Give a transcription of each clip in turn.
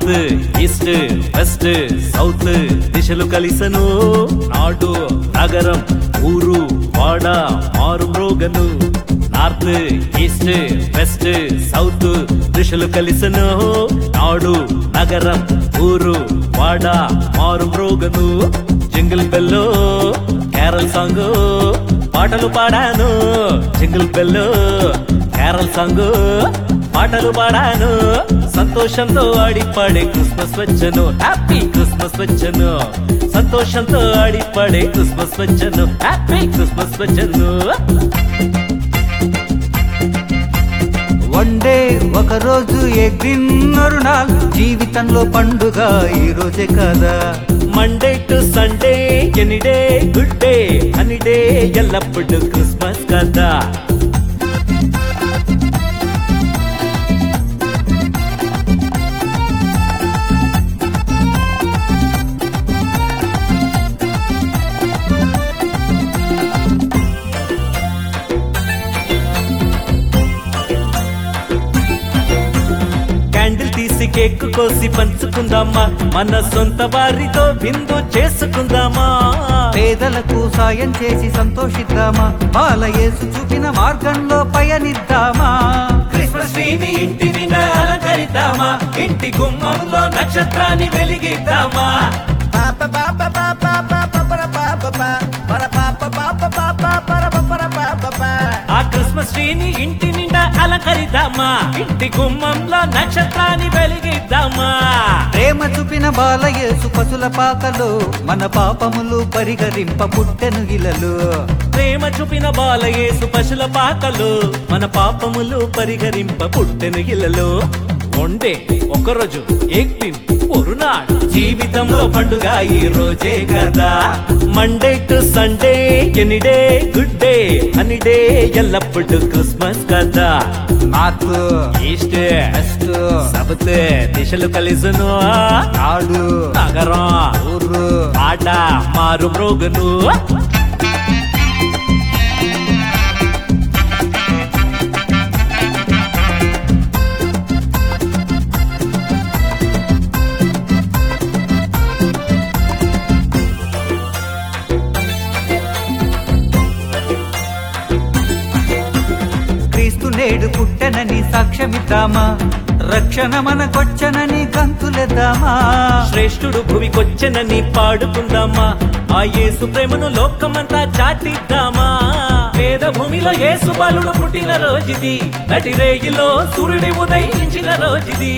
North east west south దిశలు కలిసను నాడు నగరం ఊరు వాడ మారు మ్రోగను నార్త్ ఈస్ట్ వెస్ట్ సౌత్ దిశలు కలిసను నాడు నగరం ఊరు వాడ మారు మ్రోగను జింగిల్ బెల్లో కేరళ సాంగ్ పాటలు పాడాను జింగిల్ బెల్లో కేరళ సాంగ్ పాటలు పాడాను సంతోషంతో ఆడి పాడే క్రిస్మస్ వచ్చను హ్యాపీ క్రిస్మస్ వచ్చను సంతోషంతో ఆడి పాడే క్రిస్మస్ వచ్చను హ్యాపీ క్రిస్మస్ వచ్చను వన్ డే ఒక రోజు ఎగ్దిన్నరు నాల్ జీవితంలో పండుగ ఈ రోజే కదా Monday to Sunday any day good day అని డే ఎల్లప్పుడు క్రిస్మస్ కదా క్యాండిల్ తీసి కేక్ కోసి పంచుకుందామా మన సొంత వారితో విందు చేసుకుందామా పేదలకు సాయం చేసి సంతోషిద్దామా బాలయేసు చూపిన మార్గంలో పయనిద్దామా క్రిస్మస్ ట్రీని ఇంటి నిండా అలంకరిద్దామా ఇంటి గుమ్మంలో నక్షత్రాన్ని వెలిగిద్దామా ఆ క్రిస్మస్ ట్రీని ఇంటి నిండా అలంకరిద్దామా ఇంటి గుమ్మంలో నక్షత్రాన్ని వెలిగిద్దామా ప్రేమ చూపిన బాలయేసు పశుల పాకలో మన పాపములు పరిహరింప పుట్టెను ఇలలు ప్రేమ చూపిన బాలయేసు పశుల పాకలు మన పాపములు పరిహరింప పుట్టెను ఇలలో వండే ఒకరోజు ఏక్తిన్ ఒరునాడు జీవితంలో పండుగ ఈ రోజే కదా Monday to Sunday any day good day అని డే ఎల్లప్పుడు క్రిస్మస్ కదా నార్త్ ఈస్ట్ వెస్ట్ సబత్ దిశలు కలిసును నాడు నగరం ఊరు ఆట మారు మ్రోగును క్రీస్తు నేడు పుట్టెనని సాక్ష్యమిద్దామా రక్షణ మనకొచ్చనని గంతులెద్దామా శ్రేష్ఠుడు భువికొచ్చెనని పాడుకుందామా ఆ యేసు ప్రేమను లోకమంతా చాటిద్దామా పేద భూమిలో యేసు బాలుడు పుట్టిన రోజుది నటి రేగిలో సూర్యుడి ఉదయించిన రోజుది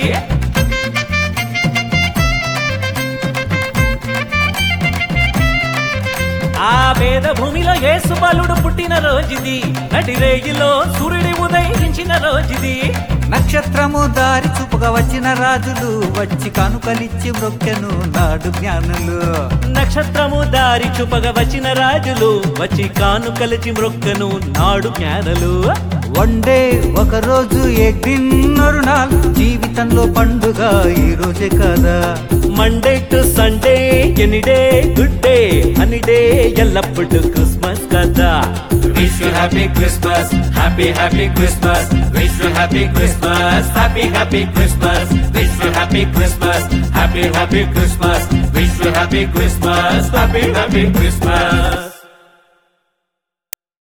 ఆ పేద భూమిలో యేసు బాలుడు పుట్టిన రోజుది నటి రేగిలో సూర్యుడి ఉదయించిన రోజుది నక్షత్రము దారి చూపుగా వచ్చిన రాజులు వచ్చి కానుకలిచ్చి మ్రొక్కెను నాడు జ్ఞానులు నక్షత్రము దారి చూపగా వచ్చిన రాజులు వచ్చి కాను కలిచి మ్రొక్కను నాడు జ్ఞానలు వన్ డే ఒక రోజు ఎగ్దిన్నరు నాల్ జీవితంలో పండుగ ఈ రోజే కదా Monday to Sunday any day good day అని డే ఎల్లప్పుడు క్రిస్మస్ కదా Wish you happy Christmas, happy happy Christmas. Wish you happy Christmas, happy happy Christmas. Wish you happy Christmas, happy happy Christmas. Wish you happy Christmas, happy happy Christmas.